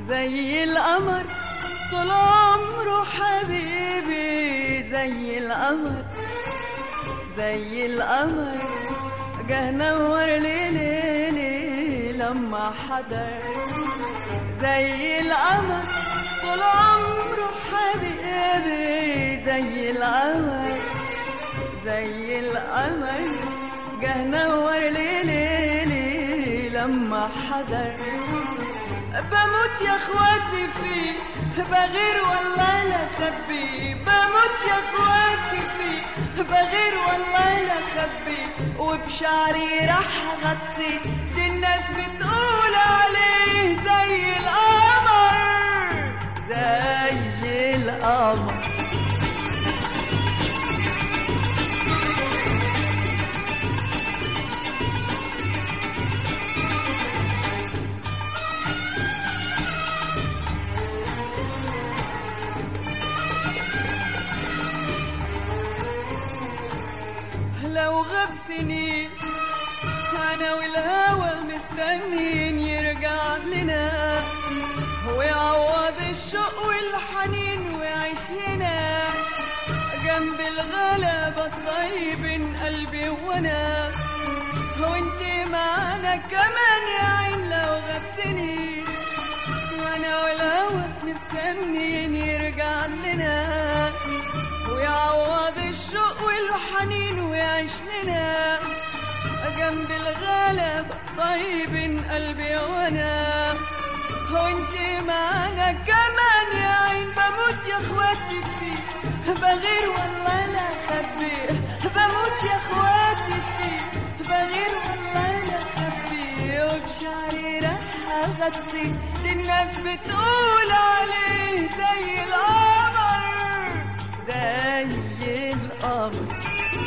زي القمر طول عمره حبيبي زي القمر زي القمر جه نور ليلي ليلي لما حضر زي القمر طول عمره حبيبي زي القمر زي القمر جه نور ليلي ليلي لما حضر بموت يا اخواتي فيه بغير والله لا خبي بموت يا اخواتي فيه بغير والله لا خبي وبشعري راح اغطي دي الناس بتقول عليه زي القمر زي القمر لو غاب سنين انا والهوى مستنين يرجع لنا ويعوض الشوق والحنين ويعيش هنا جنب الغلبة الطيب قلبي وانا وانت معانا كمان يا عين لو غاب سنين وانا والهوى مستنين يرجع لنا ويعوض الشوق والحنين ويعيش لنا جنب الغلب طيب قلبي وانا وانت معانا كمان يا عين بموت يا اخواتي فيه بغير والله لا خبي بموت يا اخواتي فيه بغير والله لا خبي وبشعري راح اغطي دي الناس بتقول عليه زي القمر زي القمر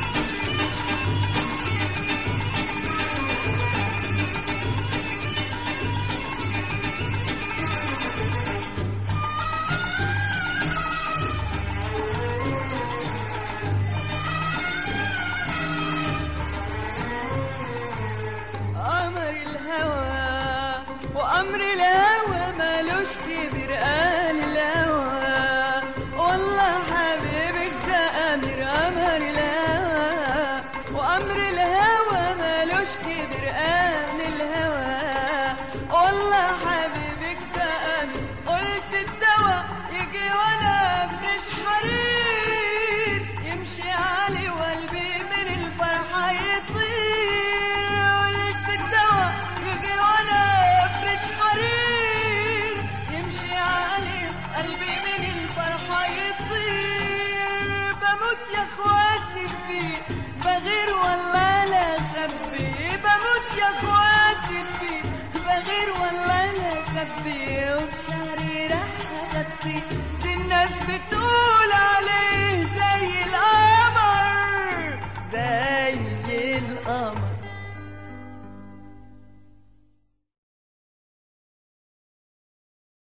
قمر الهوى وأمر الهوى مالوش كبير قال الهوى والله حبيبك ده أمير قمر الهوى وأمر الهوى مالوش كبير قال الهوى والله حبيبك ده أمير قلت الدواء يجي وانا فرش حرير يمشي علي وقلبي من الفرحة يطير قلت الدواء يجي وانا فرش حرير يمشي علي قلبي من الفرحة يطير بموت يا اخواتي فيه بغير والله لا خبي بموت يا اخواتي فيه بغير والله لا خبي وبشعري راح اغطي دي الناس بتقول